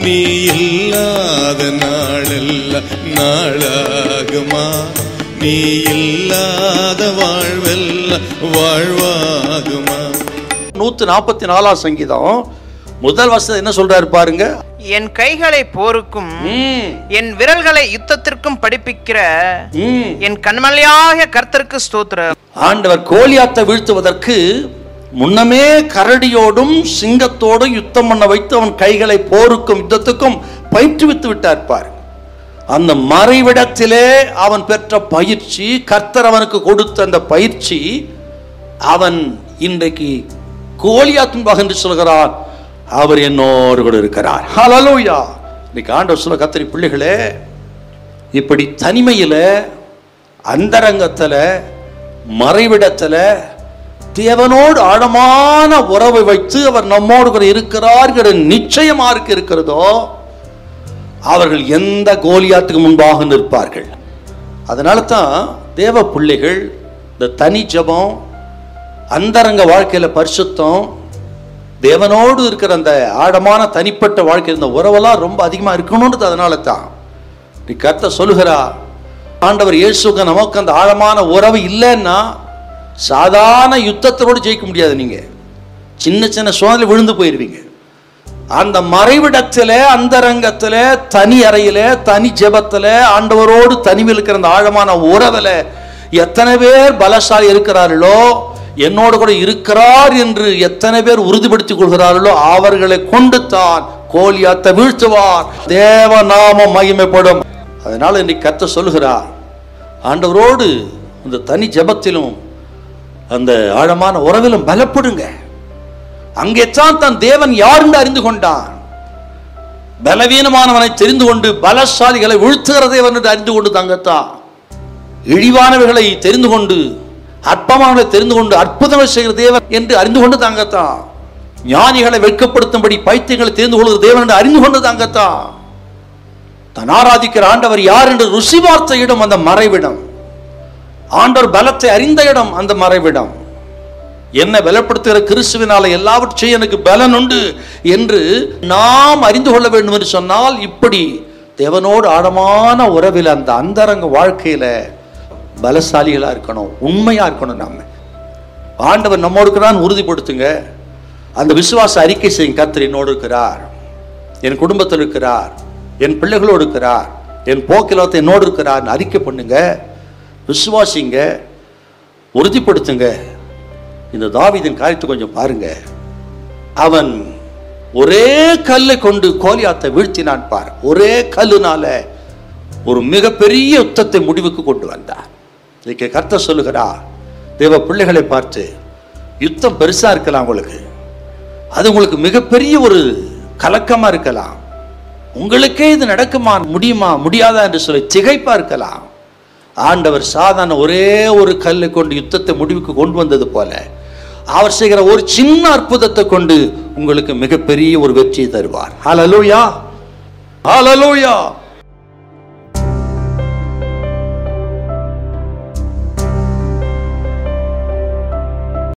நீ இல்லாத நாளெல்லாம் நாளாகுமா நீ இல்லாத வாழ்வெல்லாம் வாழ்வாகுமா நூத்து நாற்பத்தி நாலாம் சங்கீதம் முதல் வசனம் என்ன சொல்றாரு பாருங்க என் கைகளை போருக்கும் ம், என் விரல்களை யுத்தத்திற்கும் படிப்பிக்கிற ம். என் கண்மலையாக கர்த்தருக்கு ஸ்தோத்திரம் ஆண்டவர் கோலியாத்தை வீழ்த்துவதற்கு முன்னமே கரடியோடும் சிங்கத்தோடும் யுத்தம் பண்ண வைத்து அவன் கைகளை போருக்கும் யுத்தத்துக்கும் பயிற்றுவித்து விட்டார் பார் அந்த மறைவிடத்திலே அவன் பெற்ற பயிற்சி கர்த்தர் அவனுக்கு கொடுத்த அந்த பயிற்சி அவன் இன்றைக்கு கோலியாத்துன்பாக என்று சொல்கிறார் அவர் என்னோடு கூட இருக்கிறார் ஹalleluya இன்னைக்கு ஆண்டவர் சொல்ல கத்திரி பிள்ளைகளே இப்படி தனிமையில் அந்தரங்கத்தில் மறைவிடத்தில் தேவனோடு ஆழமான உறவை வைத்து அவர் நம்மோடு கூட இருக்கிறார்கிற நிச்சயமாருக்கு இருக்கிறதோ அவர்கள் எந்த கோலியாத்துக்கு முன்பாக நிற்பார்கள் அதனால தான் தேவ பிள்ளைகள் இந்த தனி ஜெபம் அந்தரங்க வாழ்க்கையில் பரிசுத்தம் தேவனோடு இருக்கிற அந்த ஆழமான தனிப்பட்ட வாழ்க்கை இந்த உறவெல்லாம் ரொம்ப அதிகமாக இருக்கணும்ன்றது அதனால தான் நீ கர்த்த சொல்லுகிறா ஆண்டவர் இயேசுக்கு நமக்கு அந்த ஆழமான உறவு இல்லைன்னா சாதாரண யுத்தத்தோடு ஜெயிக்க முடியாது நீங்க சின்ன சின்ன சோதனை விழுந்து போயிருவீங்க அந்த மறைவிடத்துல அந்தரங்கத்துல தனி அறையில தனி ஜெபத்துல ஆண்டவரோடு தனிமையில் இருக்கிற அந்த ஆழமான உறவுல எத்தனை பேர் பலசாலி இருக்கிறார்களோ என்னோடு கூட இருக்கிறார் என்று எத்தனை பேர் உறுதிப்படுத்திக் கொள்கிறார்களோ அவர்களை கொண்டு தான் கோலியாத்தை வீழ்த்துவார் தேவ நாமம் மகிமைப்படும் அதனால இன்னைக்கு கத்த சொல்லுகிறார் ஆண்டவரோடு இந்த தனி ஜெபத்திலும் அந்த ஆழமான உறவிலும் பலப்படுங்க அங்கே தான் தன் தேவன் யார் என்று அறிந்து கொண்டான் பலவீனமானவனை தெரிந்து கொண்டு பலசாலிகளை வீழ்த்துகிற தேவன் என்று அறிந்து கொண்டு தங்கத்தான் இழிவானவர்களை தெரிந்து கொண்டு அற்பமானவர்களை தெரிந்து கொண்டு அற்புதங்கள் செய்கிற தேவன் என்று அறிந்து கொண்டு தாங்கத்தான் ஞானிகளை வெட்கப்படுத்தும்படி பைத்தியங்களை தெரிந்து கொள்கிற தேவன் என்று அறிந்து கொண்டு தாங்கத்தான் தான் ஆராதிக்கிற ஆண்டவர் யார் என்று ருசி பார்த்த இடம் அந்த மறைவிடம் ஆண்டவர் பலத்தை அறிந்த இடம் அந்த மறைவிடம் என்ன பலப்படுத்துகிற கிறிஸ்துவினால எல்லாவற்றையும் எனக்கு பலன் உண்டு என்று நாம் அறிந்து கொள்ள வேண்டும் என்று சொன்னால் இப்படி தேவனோடு ஆழமான உறவில் அந்த அந்தரங்க வாழ்க்கையில பலசாலிகளா இருக்கணும் உண்மையா இருக்கணும் நாம ஆண்டவர் நம்மோடு இருக்கிறான் உறுதிப்படுத்துங்க அந்த விசுவாச அறிக்கை செய்யும் கர்த்தர் என்னோடு இருக்கிறார் என் குடும்பத்தில் இருக்கிறார் என் பிள்ளைகளோடு இருக்கிறார் என் போக்கிலத்தை என்னோடு இருக்கிறார் அறிக்கை பண்ணுங்க விசுவாசிங்க உறுதிப்படுத்துங்க இந்த தாவீதின் காரியத்தை கொஞ்சம் பாருங்க அவன் ஒரே கல்லை கொண்டு கோலியாத்தை வீழ்த்தினான் பார் ஒரே கல்லுனால ஒரு மிகப்பெரிய யுத்தத்தை முடிவுக்கு கொண்டு வந்தார் இன்னைக்கு கர்த்தர் சொல்லுகிறார் தேவ பிள்ளைகளை பார்த்து யுத்தம் பெருசா இருக்கலாம் உங்களுக்கு அது உங்களுக்கு மிகப்பெரிய ஒரு கலக்கமா இருக்கலாம் உங்களுக்கே இது நடக்குமா முடியுமா முடியாதா என்று சொல்லி திகைப்பா இருக்கலாம் ஆண்டவர் சாதாரண ஒரே ஒரு கல்லை கொண்டு யுத்தத்தை முடிவுக்கு கொண்டு வந்தது போல அவர் செய்கிற ஒரு சின்ன அற்புதத்தை கொண்டு உங்களுக்கு மிகப்பெரிய ஒரு வெற்றியை தருவார் ஹalleluya ஹalleluya